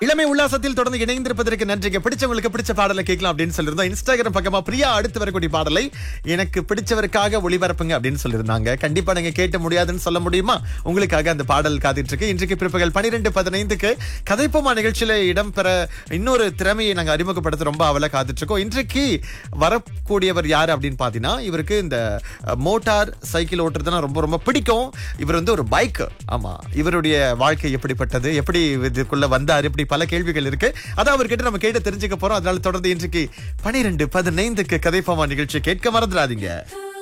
இளமை உல்லாசத்தில் தொடர்ந்து இணைந்திருப்பதற்கு நன்றிங்க பிடிச்சவங்களுக்கு பிடிச்ச பாடலை கேட்கலாம் அப்படின்னு சொல்லியிருந்தோம் இன்ஸ்டாகிராம் பக்கமா பிரியா அடுத்து வரக்கூடிய பாடலை எனக்கு பிடிச்சவருக்காக ஒளிபரப்புங்க அப்படின்னு சொல்லியிருந்தாங்க கண்டிப்பா நீங்க கேட்ட முடியாதுன்னு சொல்ல முடியுமா உங்களுக்காக அந்த பாடல் காத்துட்டு இருக்கு இன்றைக்கு பிற்பகல் பனிரெண்டு பதினைந்துக்கு கதைப்போமா நிகழ்ச்சியில இடம்பெற இன்னொரு திறமையை நாங்க அறிமுகப்படுத்த ரொம்ப அவல காத்துட்டு இருக்கோம் இன்றைக்கு வரக்கூடியவர் யாரு அப்படின்னு பாத்தீங்கன்னா இவருக்கு இந்த அஹ், மோட்டார் சைக்கிள் ஓட்டுறதுனா ரொம்ப ரொம்ப பிடிக்கும் இவர் வந்து ஒரு பைக் ஆமா இவருடைய வாழ்க்கை எப்படிப்பட்டது எப்படி இதுக்குள்ள வந்தார் இப்படி பல கேள்விகள் இருக்கு அதான் அவர்கிட்ட நம்ம கேட்டு தெரிஞ்சுக்க போறோம் அதனால தொடர்ந்து இன்றைக்கு பனிரெண்டு பதினைந்துக்கு கதைப்போமா நிகழ்ச்சி கேட்க மறந்துடாதீங்க